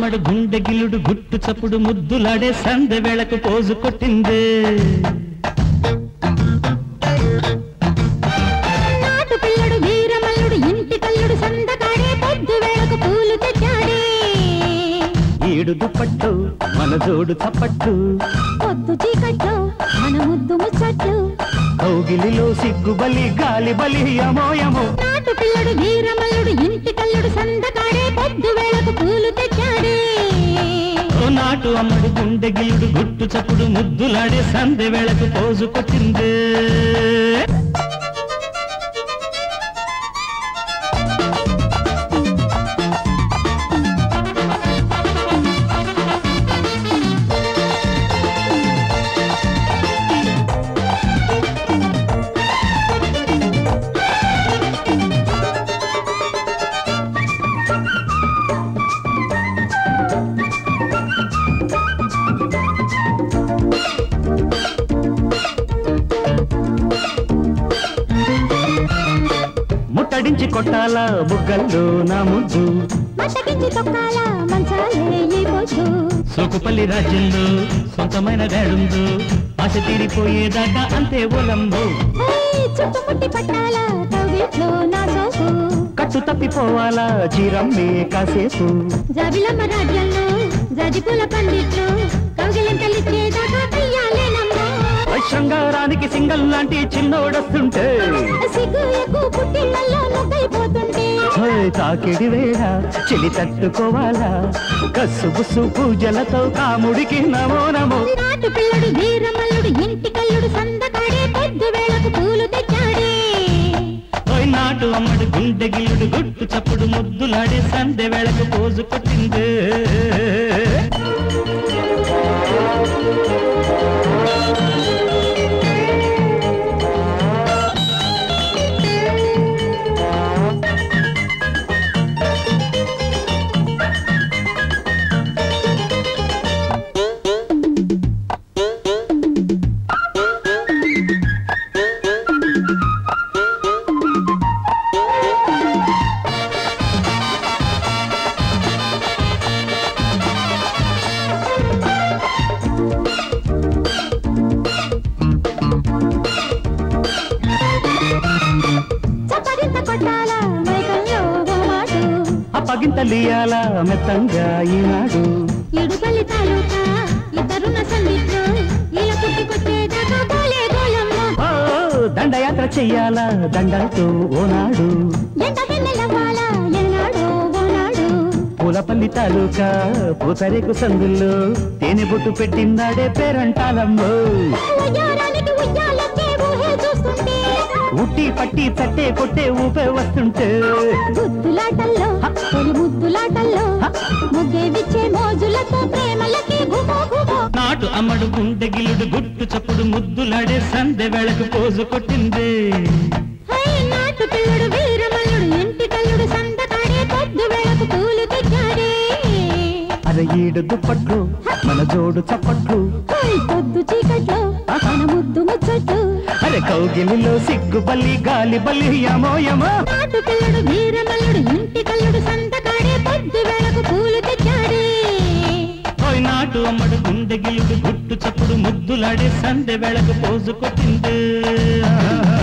అమ్మడు గుండె గిలుడు గుట్టు చప్పుడు ముద్దులాడే సందె వేళకు పోజు కొట్టింది నాటు పిల్లడు వీరమల్లుడు ఇంటి కల్లుడు సందకాడే పొద్దు వేళకు పూలు తెచ్చాడే ఈడు దుప్పట్టు మన జోడు చప్పట్టు పొద్దు చీకట్లో మన ముద్దు ముచ్చట్లు కౌగిలిలో సిగ్గు బలి గాలి బలి అమోయమో నాటు పిల్లడు వీరమల్లుడు ఇంటి కల్లుడు సందకాడే పొద్దు వేళకు పూలు తెచ్చాడే ఓ నాటు అమ్మడు గుండె గిలుడు గుట్టు చప్పుడు ముద్దులాడే సందె వేళకు పోజు కొట్టింది ముట్టడించి కొట్టాల బుగ్గల్లో నా ముద్దు మట్టకించి తొక్కాల మంచాలే ఈ పొద్దు సోకుపల్లి రాజ్యంలో సొంతమైన గాడుందో ఆశ తీరిపోయేదాకా అంతే ఓలంబో ఏయ్, చుట్టుముట్టి పట్టాల కవిట్లో నా సోకు కట్టు తప్పిపోవాలా చీరమ్మే కాసేపు జాబిలమ్మ రాజ్యంలో జడిపుల పండిట్లో కౌగిలింతలిచ్చేదాకా కయ్యాలేనమ్మా శృంగారానికి సింగల్ లాంటి చిన్నోడొస్తుంటే సిగ్గు ఎక్కువ పుట్టిళ్ళల్లో నొక్కైపోతుంటే హోయ్, తాకిడి వేళ చెలి తట్టుకోవాలా కస్సు బుస్సు పూజలతో కాముడికి నమో నమో నాటు పిల్లడు వీరమల్లుడు ఇంటి కల్లుడు సందకాడే పొద్దు వేళకు పూలు తెచ్చాడే ఓయ్ నాటు అమ్మడు గుండె గిల్లుడు గుట్టు చప్పుడు ముద్దులాడే సందె వేళకు పోజు కొట్టింది చప్పరింత కొట్టాల మైకంలో ఓ మాటు అప్పగింతలియాల మెత్తంగా ఈనాడు ఇడుపల్లి తాలూకా ఇద్దరున్న సందిట్లో ఇలా పుట్టుకొచ్చేదాకా గోలే గోలమ్మ ఓ దండయాత్ర చెయ్యాలా దండలతో ఓనాడు ఎండ వెన్నెలవ్వాల ఎన్నాడో ఓనాడు పూలపల్లి తాలూకా పూతరేకు సందుల్లో తేనె బొట్టు పెట్టిందాడే పేరంటాలమ్మో ఉయ్యారానికి ఉయ్యాలొచ్చే ఊహే చూస్తుంటే ఉట్టి పట్టి తట్టే కొట్టే ఊపే వస్తుంటే గుద్దులాటల్లో తొలి ముద్దులాటల్లో ముగ్గే విచ్చే మోజులతో ప్రేమలకి గుమో గుమో నాటు అమ్మడు గుండె గిలుడు గుట్టు చప్పుడు ముద్దులాడే సందె వేళకు పోజు కొట్టింది హై నాటు పిల్లడు వీరమల్లుడు ఇంటి కల్లుడు సందకాడే పొద్దు వేళకు పూలు తెచ్చాడే అర ఈడు దుప్పట్లు మన జోడు చప్పట్లు హై పొద్దు చీకట్లో మన ముద్దు ముచ్చట్లు అరే కౌగిలిలో సిగ్గు బల్లి గాలి బల్లి యమో యమో నాటు పిల్లడు వీరమల్లుడు ఇంటి కల్లుడు సందకాడే పొద్దు వేళకు పూలు తెచ్చాడే ఓయ్ నాటు అమ్మడు గుండె గిలుడు గుట్టు చప్పుడు ముద్దులాడే సందె వేళకు పోజు కొట్టింది